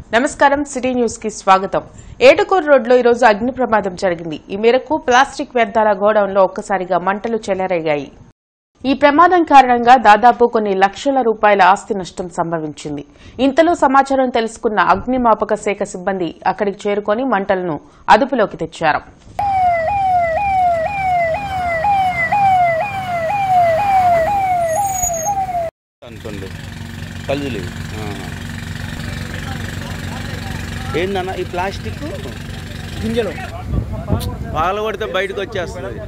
నమస్కారం city news కి స్వాగతం ఏటుకూరు రోడ్లో ఈరోజు అగ్ని ప్రమాదం జరిగింది ఈ మేరకు ప్లాస్టిక్ వ్యర్థాల గోడౌన్లో ఒక్కసారిగా మంటలు చెలరేగాయి ఈ ప్రమాదం కారణంగా దాదాపు కొన్ని లక్షల రూపాయల ఆస్తి నష్టం సంభవించింది ఇంతలో సమాచారం తెలుసుకున్న అగ్నిమాపక శాఖ సిబ్బంది అక్కడికి చేరుకొని మంటలను అదుపులోకి తెచ్చారు అనుకోండి కలుదులు ఇవి. ఆహా. ఏందన్న ఈ ప్లాస్టిక్ గింజలు పాలు కొడితే బయటకు వచ్చేస్తుంది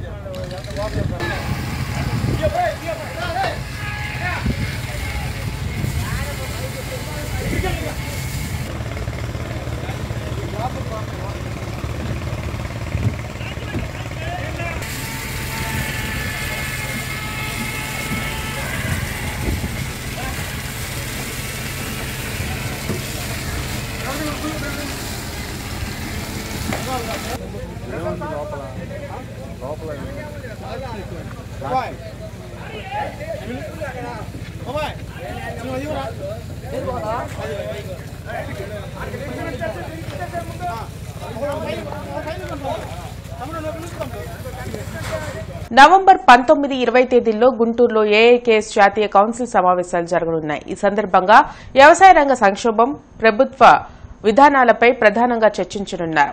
నవంబర్ పంతొమ్మిది ఇరవై తేదీల్లో గుంటూరులో ఏఐకేఎస్ జాతీయ కౌన్సిల్ సమావేశాలు జరగనున్నాయి ఈ సందర్భంగా వ్యవసాయ రంగ సంక్షోభం ప్రభుత్వ విధానాలపై ప్రధానంగా చర్చించనున్నారు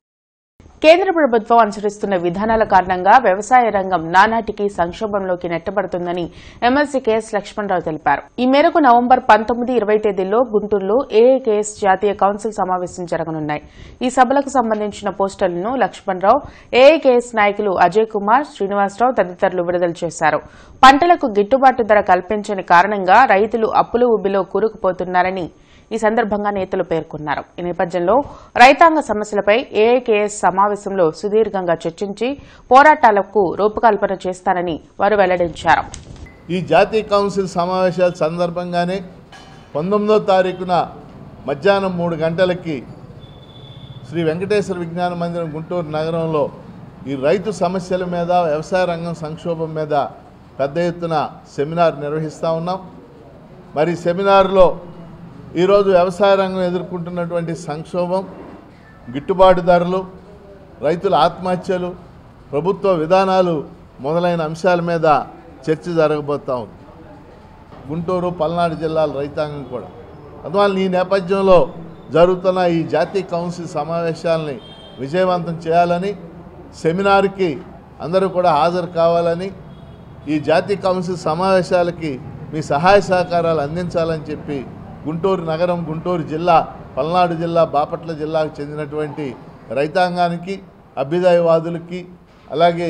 కేంద్ర ప్రభుత్వం అనుసరిస్తున్న విధానాల కారణంగా వ్యవసాయ రంగం నానాటికి సంక్షోభంలోకి నెట్టబడుతుందని ఎమ్మెల్సీ కెఎస్ లక్ష్మణరావు తెలిపారు ఈ మేరకు నవంబర్ పంతొమ్మిది ఇరవై తేదీల్లో గుంటూరులో ఏఐకేఎస్ జాతీయ కౌన్సిల్ సమావేశం జరగనున్నాయి ఈ సభలకు సంబంధించిన పోస్టర్లను లక్ష్మణరావు ఏఐకేఎస్ నాయకులు అజయ్ కుమార్ శ్రీనివాసరావు తదితరులు విడుదల చేశారు పంటలకు గిట్టుబాటు ధర కల్పించని కారణంగా రైతులు అప్పుల ఉబ్బిలో కూరుకుపోతున్నారని ఈ సందర్భంగా నేతలు పేర్కొన్నారు ఈ నేపథ్యంలో రైతాంగ సమస్యలపై ఏఐకేఎస్ సమావేశంలో సుదీర్ఘంగా చర్చించి పోరాటాలకు రూపకల్పన చేస్తానని వారు వెల్లడించారు ఈ జాతీయ కౌన్సిల్ సమావేశాల సందర్భంగానే పంతొమ్మిదో తారీఖున మధ్యాహ్నం మూడు గంటలకి శ్రీ వెంకటేశ్వర విజ్ఞాన మందిరం గుంటూరు నగరంలో ఈ రైతు సమస్యల మీద వ్యవసాయ రంగం సంక్షోభం మీద పెద్ద ఎత్తున సెమినార్ నిర్వహిస్తూ ఉన్నాం మరి సెమినార్లో ఈరోజు వ్యవసాయ రంగం ఎదుర్కొంటున్నటువంటి సంక్షోభం గిట్టుబాటు ధరలు రైతుల ఆత్మహత్యలు ప్రభుత్వ విధానాలు మొదలైన అంశాల మీద చర్చ జరగబోతా ఉంది గుంటూరు పల్నాడు జిల్లాల రైతాంగం కూడా అందువల్ల ఈ నేపథ్యంలో జరుగుతున్న ఈ జాతీయ కౌన్సిల్ సమావేశాలని విజయవంతం చేయాలని సెమినార్కి అందరూ కూడా హాజరు కావాలని ఈ జాతీయ కౌన్సిల్ సమావేశాలకి మీ సహాయ సహకారాలు అందించాలని చెప్పి గుంటూరు నగరం గుంటూరు జిల్లా పల్నాడు జిల్లా బాపట్ల జిల్లాకు చెందినటువంటి రైతాంగానికి అభ్యుదయవాదులకి అలాగే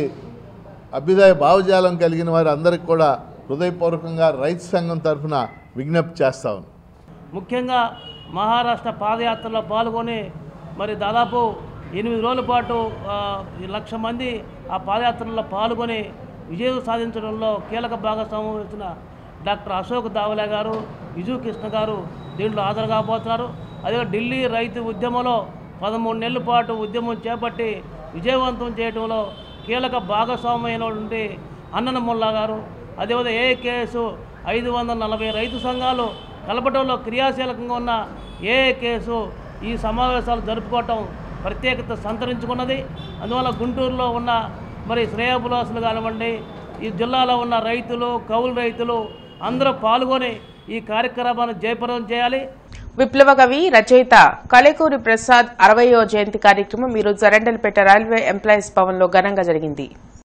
అభ్యుదయ భావజాలం కలిగిన వారి అందరికి కూడా హృదయపూర్వకంగా రైతు సంఘం తరఫున విజ్ఞప్తి చేస్తా ఉన్నాం ముఖ్యంగా మహారాష్ట్ర పాదయాత్రలో పాల్గొని మరి దాదాపు ఎనిమిది రోజుల పాటు ఆ, ఈ లక్ష మంది ఆ పాదయాత్రలో పాల్గొని విజయం సాధించడంలో కీలక భాగస్వామ్యం వహించిన డాక్టర్ అశోక్ దావలే గారు విజు కృష్ణ గారు దీంట్లో హాజరు కాబోతున్నారు అదే ఢిల్లీ రైతు ఉద్యమంలో పదమూడు నెలల పాటు ఉద్యమం చేపట్టి విజయవంతం చేయడంలో కీలక భాగస్వామ్యమైనటువంటి అన్నన ముల్లా గారు అదేవిధంగా ఏకేఎస్ ఐదు వందల నలభై రైతు సంఘాలు కలపడంలో క్రియాశీలకంగా ఉన్న ఏకేఎస్ ఈ సమావేశాలు జరుపుకోవటం ప్రత్యేకత సంతరించుకున్నది అందువల్ల గుంటూరులో ఉన్న మరి శ్రేయబులాసులు కానివ్వండి ఈ జిల్లాలో ఉన్న రైతులు కౌలు రైతులు అందరూ పాల్గొని ఈ కార్యక్రమాన్ని జయప్రదం చేయాలి విప్లవ కవి రచయిత కలేకూరి ప్రసాద్ అరవయో జయంతి కార్యక్రమం ఈరోజు జరండల్పేట రైల్వే ఎంప్లాయీస్ భవన్లో ఘనంగా జరిగింది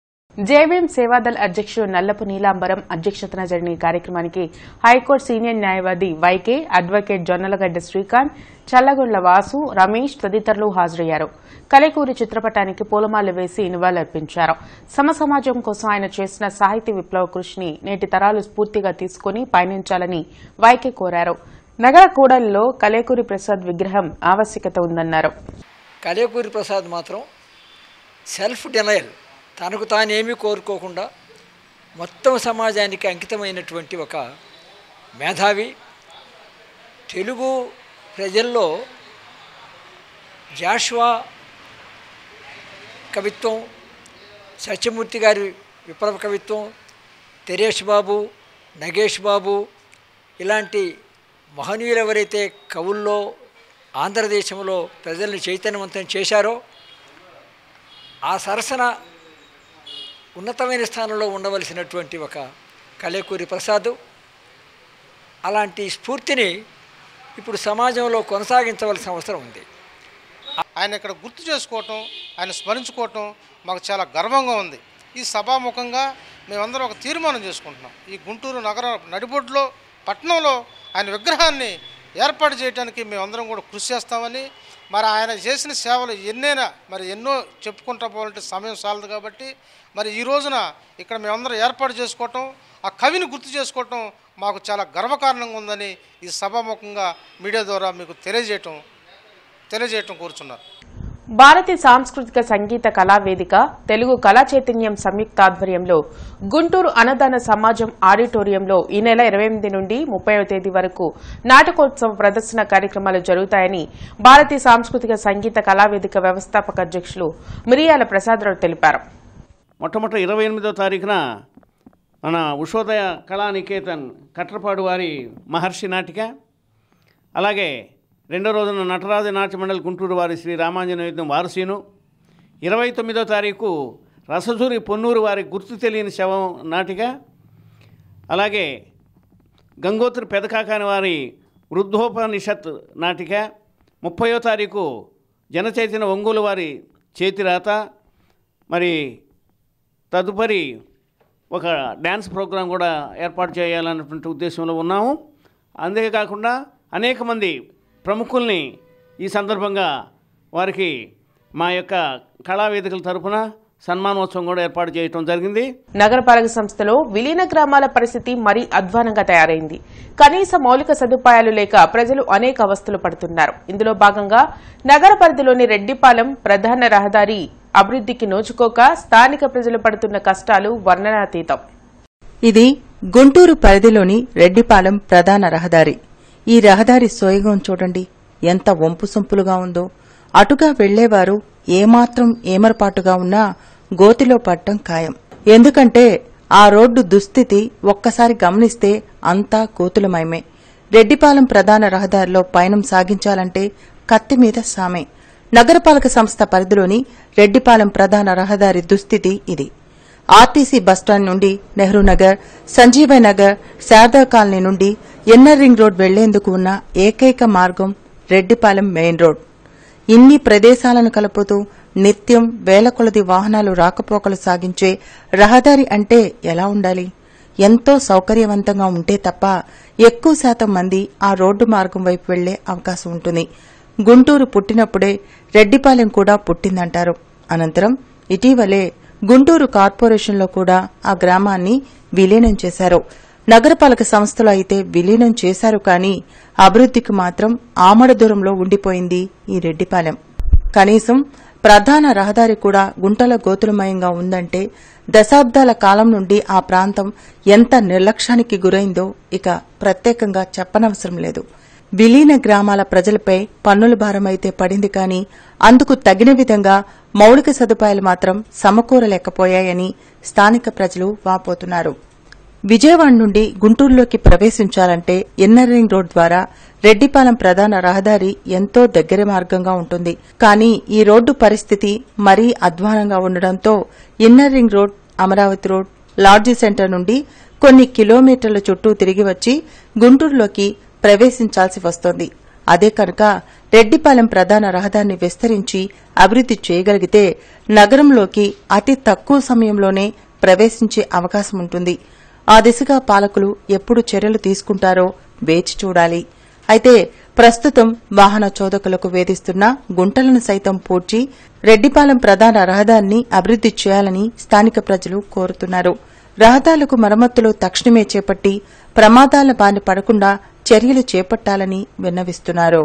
జేవీఎం సేవాదల్ అధ్యక్షుడు నల్లపు నీలాంబరం అధ్యక్షతన జరిగిన ఈ కార్యక్రమానికి హైకోర్టు సీనియర్ న్యాయవాది వైకే అడ్వకేట్ జొన్నలగడ్డ శ్రీకాంత్ చల్లగొండ్ల వాసు రమేష్ తదితరులు హాజరయ్యారు కలేకూరి చిత్రపటానికి పూలమాల వేసి నివాళులర్పించారు సమ సమాజం కోసం ఆయన చేసిన సాహితీ విప్లవ కృషిని నేటి తరాలు స్ఫూర్తిగా తీసుకుని పయనించాలని వైకే కోరారు నగర కూడలిలో కలేకూరి ప్రసాద్ విగ్రహం ఆవశ్యకత ఉందన్నారు కలేకూరి ప్రసాద్ మాత్రం సెల్ఫ్ డినయల్ తనకు తానేమీ కోరుకోకుండా మొత్తం సమాజానికి అంకితమైనటువంటి ఒక మేధావి తెలుగు ప్రజల్లో జాషువా కవిత్వం సత్యమూర్తి గారి విప్లవ కవిత్వం తెరేష్ బాబు నగేష్ బాబు ఇలాంటి మహనీయులు ఎవరైతే కవుల్లో ఆంధ్రదేశంలో ప్రజల్ని చైతన్యవంతం చేశారో ఆ సరసన ఉన్నతమైన స్థానంలో ఉండవలసినటువంటి ఒక కలేకూరి ప్రసాద్ అలాంటి స్ఫూర్తిని ఇప్పుడు సమాజంలో కొనసాగించవలసిన అవసరం ఉంది ఆయన ఇక్కడ గుర్తు చేసుకోవటం ఆయన స్మరించుకోవటం మాకు చాలా గర్వంగా ఉంది ఈ సభాముఖంగా మేమందరం ఒక తీర్మానం చేసుకుంటున్నాం ఈ గుంటూరు నగర నడిబొడ్లో పట్టణంలో ఆయన విగ్రహాన్ని ఏర్పాటు చేయడానికి మేమందరం కూడా కృషి చేస్తామని మరి ఆయన చేసిన సేవలు ఎన్నైనా మరి ఎన్నో చెప్పుకుంటా పోవాలంటే సమయం చాలదు కాబట్టి మరి ఈ రోజున ఇక్కడ మేమందరం ఏర్పాటు చేసుకోవటం ఆ కవిని గుర్తు చేసుకోవటం మాకు చాలా గర్వకారణంగా ఉందని ఈ సభాముఖంగా మీడియా ద్వారా మీకు తెలియజేయటం తెలియజేయటం కోరుచున్నారు భారతీయ సాంస్కృతిక సంగీత కళా వేదిక తెలుగు కళా చైతన్యం సంయుక్త ఆధ్వర్యంలో గుంటూరు అన్నదాన సమాజం ఆడిటోరియంలో ఈ నెల ఇరవై ఎనిమిది నుండి ముప్పైవ తేదీ వరకు నాటకోత్సవ ప్రదర్శన కార్యక్రమాలు జరుగుతాయని భారతీయ సాంస్కృతిక సంగీత కళా వేదిక వ్యవస్థాపక అధ్యక్షులు మిరియాల ప్రసాదరావు తెలిపారు మొట్టమొదటి ఇరవై ఎనిమిదో తారీఖున మన ఉషోదయ కళానికేతన్ కట్రపాడు వారి మహర్షి నాటిక అలాగే రెండో రోజున నటరాజ నాట్య మండలి గుంటూరు వారి శ్రీ రామాంజన యుద్ధం వారసీను ఇరవై తొమ్మిదో తారీఖు రసజూరి పొన్నూరు వారి గుర్తు తెలియని శవం నాటిక అలాగే గంగోత్రి పెదకాకాని వారి వృద్ధోపనిషత్ నాటిక ముప్పయో తారీఖు జనచైతన్య ఒంగోలు వారి చేతిరాత మరి తదుపరి ఒక డ్యాన్స్ ప్రోగ్రాం కూడా ఏర్పాటు చేయాలన్నటువంటి ఉద్దేశంలో ఉన్నాము అంతేకాకుండా అనేక మంది ప్రముఖుల్ని ఈ సందర్భంగా వారికి మా యొక్క కళావేదికల తరపున సన్మానోత్సవం కూడా ఏర్పాటు చేయడం జరిగింది నగరపాలక సంస్థలో విలీన గ్రామాల పరిస్థితి మరీ అధ్వానంగా తయారైంది కనీస మౌలిక సదుపాయాలు లేక ప్రజలు అనేక అవస్థలు పడుతున్నారు ఇందులో భాగంగా నగర పరిధిలోని రెడ్డిపాలెం ప్రధాన రహదారి అభివృద్ధికి నోచుకోక స్థానిక ప్రజలు పడుతున్న కష్టాలు వర్ణనాతీతం ఇది గుంటూరు పరిధిలోని రెడ్డిపాలెం ప్రధాన రహదారి ఈ రహదారి సోయగం చూడండి ఎంత వంపు సొంపులుగా ఉందో అటుగా వెళ్లేవారు ఏమాత్రం ఏమరపాటుగా ఉన్నా గోతిలో పట్టం ఖాయం ఎందుకంటే ఆ రోడ్డు దుస్థితి ఒక్కసారి గమనిస్తే అంతా కోతులమయమే రెడ్డిపాలెం ప్రధాన రహదారిలో పయనం సాగించాలంటే కత్తి మీద సామే నగరపాలక సంస్థ పరిధిలోని రెడ్డిపాలెం ప్రధాన రహదారి దుస్థితి ఇది ఆర్టీసీ బస్టాండ్ నుండి నెహ్రూ నగర్ సంజీవయ్య నగర్ శారదా కాలనీ నుండి ఎన్నర్ రింగ్ రోడ్ వెళ్లేందుకు ఉన్న ఏకైక మార్గం రెడ్డిపాలెం మెయిన్ రోడ్ ఇన్ని ప్రదేశాలను కలుపుతూ నిత్యం వేల కొలది వాహనాలు రాకపోకలు సాగించే రహదారి అంటే ఎలా ఉండాలి ఎంతో సౌకర్యవంతంగా ఉంటే తప్ప ఎక్కువ శాతం మంది ఆ రోడ్డు మార్గం వైపు వెళ్లే అవకాశం ఉంటుంది గుంటూరు పుట్టినప్పుడే రెడ్డిపాలెం కూడా పుట్టిందంటారు అనంతరం ఇటీవలే గుంటూరు కార్పొరేషన్లో కూడా ఆ గ్రామాన్ని విలీనం చేశారు నగరపాలక సంస్థలో అయితే విలీనం చేశారు కానీ అభివృద్ధికి మాత్రం ఆమడ దూరంలో ఉండిపోయింది ఈ రెడ్డిపాలెం కనీసం ప్రధాన రహదారి కూడా గుంటల గోతులమయంగా ఉందంటే దశాబ్దాల కాలం నుండి ఆ ప్రాంతం ఎంత నిర్లక్ష్యానికి గురైందో ఇక ప్రత్యేకంగా చెప్పనవసరం లేదు విలీన గ్రామాల ప్రజలపై పన్నుల భారమైతే పడింది కానీ అందుకు తగిన విధంగా మౌలిక సదుపాయాలు మాత్రం సమకూరలేకపోయాయని స్థానిక ప్రజలు వాపోతున్నారు విజయవాడ నుండి గుంటూరులోకి ప్రవేశించాలంటే ఇన్నర్ రింగ్ రోడ్ ద్వారా రెడ్డిపాలెం ప్రధాన రహదారి ఎంతో దగ్గర మార్గంగా ఉంటుంది కానీ ఈ రోడ్డు పరిస్థితి మరీ అధ్వానంగా ఉండడంతో inner ring road Amaravati road lodge centre నుండి కొన్ని కిలోమీటర్ల చుట్టూ తిరిగి వచ్చి గుంటూరులోకి ప్రవేశించాల్సి వస్తోంది అదే కనుక రెడ్డిపాలెం ప్రధాన రహదారిని విస్తరించి అభివృద్ది చేయగలిగితే నగరంలోకి అతి తక్కువ సమయంలోనే ప్రవేశించే అవకాశం ఉంటుంది ఆ దిశగా పాలకులు ఎప్పుడు చర్యలు తీసుకుంటారో వేచి చూడాలి అయితే ప్రస్తుతం వాహన చోదకులకు వేధిస్తున్న గుంటలను సైతం పూడ్చి రెడ్డిపాలెం ప్రధాన రహదారిని అభివృద్ది చేయాలని స్థానిక ప్రజలు కోరుతున్నారు రహదారులకు మరమ్మతులు తక్షణమే చేపట్టి ప్రమాదాల బారి పడకుండా చర్యలు చేపట్టాలని విన్నవిస్తున్నారు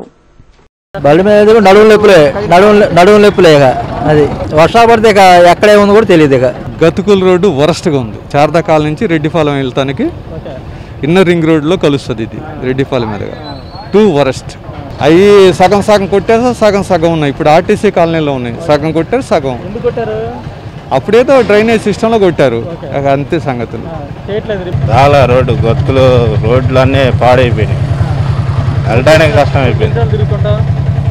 బండి మీద అయితే నడుము నొప్పులే నడుము నడుము నొప్పులే ఇక అది వర్షాలు పడితే ఇక ఎక్కడే ఉందో కూడా తెలియదు ఇక గతుకుల రోడ్డు వరస్ట్గా ఉంది చార్దాకాల నుంచి రెడ్డిపాలెం వెళ్తానికి ఇన్నర్ రింగ్ రోడ్లో కలుస్తుంది ఇది రెడ్డిపాలెం మీదుగా టూ వరస్ట్ అవి సగం సగం కొట్టేసా సగం సగం ఉన్నాయి ఇప్పుడు ఆర్టీసీ కాలనీలో ఉన్నాయి సగం కొట్టారు సగం అప్పుడేదో డ్రైనేజ్ సిస్టంలో కొట్టారు ఇక అంతే సంగతులు చాలా రోడ్డు గొత్తులు రోడ్లు అన్నీ పాడైపోయినాయి వెళ్ళడానికి కష్టం అయిపోయింది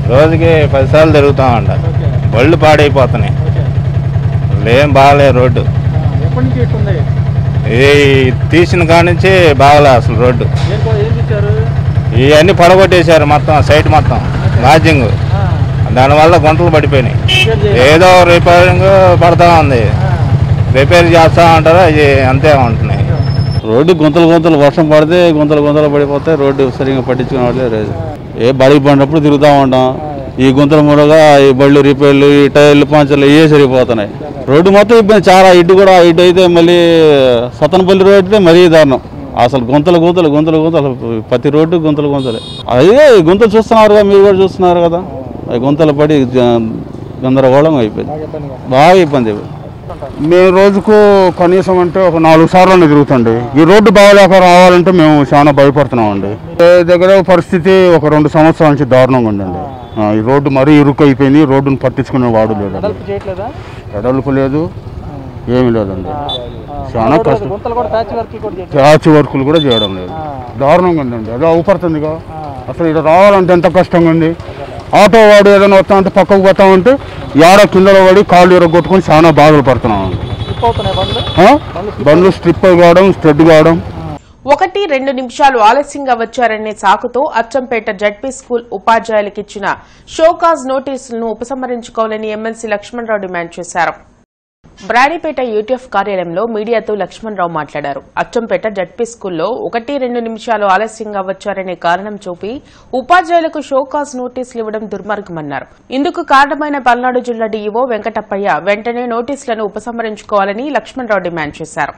రోజుకి పదిసార్లు తిరుగుతామంట బళ్ళు పాడైపోతున్నాయి అసలు ఏం బాగాలే రోడ్డు ఎప్పటి నుంచి ఇట్టుంది ఇది తీసిన కాడ నుంచి బాగలే అసలు రోడ్డు ఏం కో- ఏం తెచ్చారు ఇవన్నీ పడగొట్టేశారు మొత్తం సైడ్ మొత్తం లాడ్జింగ్ దానివల్ల గుంటలు పడిపోయినాయి ఏదో రిపేరింగ్ పడతా ఉంది రిపేర్ చేస్తా ఉంటారు అవి అంతే ఉంటున్నాయి రోడ్డు గుంతలు గుంతలు వర్షం పడితే గుంతలు గుంతలు పడిపోతే రోడ్డు సరిగ్గా పట్టించుకునే వాళ్ళే లేదు ఏ బడికి పడినప్పుడు తిరుగుతూ ఉంటాం ఈ గుంతల మూలగా ఈ బళ్ళు రిపేర్లు ఈ టైర్లు పంచర్లు ఇవే సరిపోతున్నాయి రోడ్డు మొత్తం ఇబ్బంది చాలా ఇటు కూడా ఇటు అయితే మళ్ళీ సతనపల్లి రోడ్డు అయితే మరీ దారుణం అసలు గుంతలు గుంతలు గుంతలు గుంతలు ప్రతి రోడ్డు గుంతలు గుంతలే అదే గుంతలు చూస్తున్నారుగా మీరు కూడా చూస్తున్నారు కదా అవి గుంతలు పడి గ- గందరగోళం అయిపోయింది బాగా ఇబ్బంది అయిపోయింది మేము రోజుకు కనీసం అంటే ఒక నాలుగు సార్లు తిరుగుతుండే ఈ రోడ్డు బాగాలేక రావాలంటే మేము చాలా భయపడుతున్నామండి ఏ దగ్గర పరిస్థితి ఒక రెండు సంవత్సరాల నుంచి దారుణంగా ఉందండి ఆ, ఈ రోడ్డు మరీ ఇరుకు అయిపోయింది రోడ్డును పట్టించుకునే వాడు లేదండి వెడల్పు చేయట్లేదా ఎడల్పు లేదు ఏమీ లేదండి చాలా రోడ్డు కష్టం గుంతలు కూడా ప్యాచ్ వర్క్ కూడా చేయట్లేదు ప్యాచ్ వర్కులు కూడా చేయడం లేదు దారుణంగా ఉందండి అదే అవుపడుతుందిగా అసలు ఇక్కడ రావాలంటే ఎంత కష్టంగా ఉంది ఆటో వాడు ఏదైనా వస్తా ఉంటే పక్కకు పోతా ఉంటే యాడ కిందలో పడి కాళ్ళు ఎరగొట్టుకొని చాలా బాధలు పడుతున్నాం స్లిప్ అవుతున్నాయి బండ్లు ఆ? బండ్లు స్ట్రిప్ కావడం స్ట్రెడ్ కావడం ఒకటి రెండు నిమిషాలు ఆలస్యంగా వచ్చారనే సాకుతో అచ్చంపేట జడ్పీ స్కూల్ ఉపాధ్యాయులకు ఇచ్చిన షోకాజ్ నోటీసులను ఉపసంహరించుకోవాలని ఎమ్మెల్సీ లక్ష్మణరావు డిమాండ్ చేశారు బ్రాడీపేట యూటీఎఫ్ కార్యాలయంలో మీడియాతో లక్ష్మణరావు మాట్లాడారు అచ్చంపేట జడ్పీ స్కూల్లో ఒకటి రెండు నిమిషాలు ఆలస్యంగా వచ్చారనే కారణం చూపి ఉపాధ్యాయులకు షోకాజ్ నోటీసులు ఇవ్వడం దుర్మార్గమన్నారు ఇందుకు కారణమైన పల్నాడు జిల్లా డీఈఓ వెంకటప్పయ్య వెంటనే నోటీసులను ఉపసంహరించుకోవాలని లక్ష్మణరావు డిమాండ్ చేశారు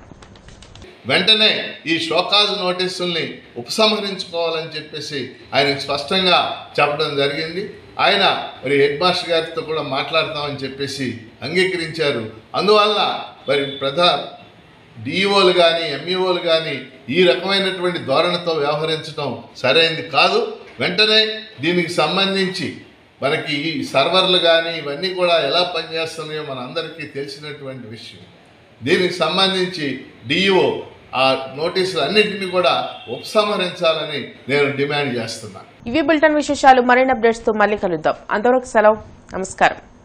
వెంటనే ఈ షోకాజ్ నోటీసుల్ని ఉపసంహరించుకోవాలని చెప్పేసి ఆయనకు స్పష్టంగా చెప్పడం జరిగింది ఆయన మరి హెడ్ మాస్టర్ గారితో కూడా మాట్లాడతామని చెప్పేసి అంగీకరించారు అందువల్ల మరి ప్రధా డిఈఓలు కానీ ఎంఈఓలు కానీ ఈ రకమైనటువంటి ధోరణితో వ్యవహరించడం సరైనది కాదు వెంటనే దీనికి సంబంధించి మనకి ఈ సర్వర్లు కానీ ఇవన్నీ కూడా ఎలా పనిచేస్తున్నాయో మన అందరికీ తెలిసినటువంటి విషయం దీనికి సంబంధించి డిఈఓ ఆ నోటీసులు అన్నింటినీ కూడా ఉపసంహరించాలని నేను డిమాండ్ చేస్తున్నాను ఇవి బులెటిన్ విశేషాలు మరిన్ని అప్డేట్స్ తో మళ్ళీ కలుద్దాం అంతవరకు సెలవు నమస్కారం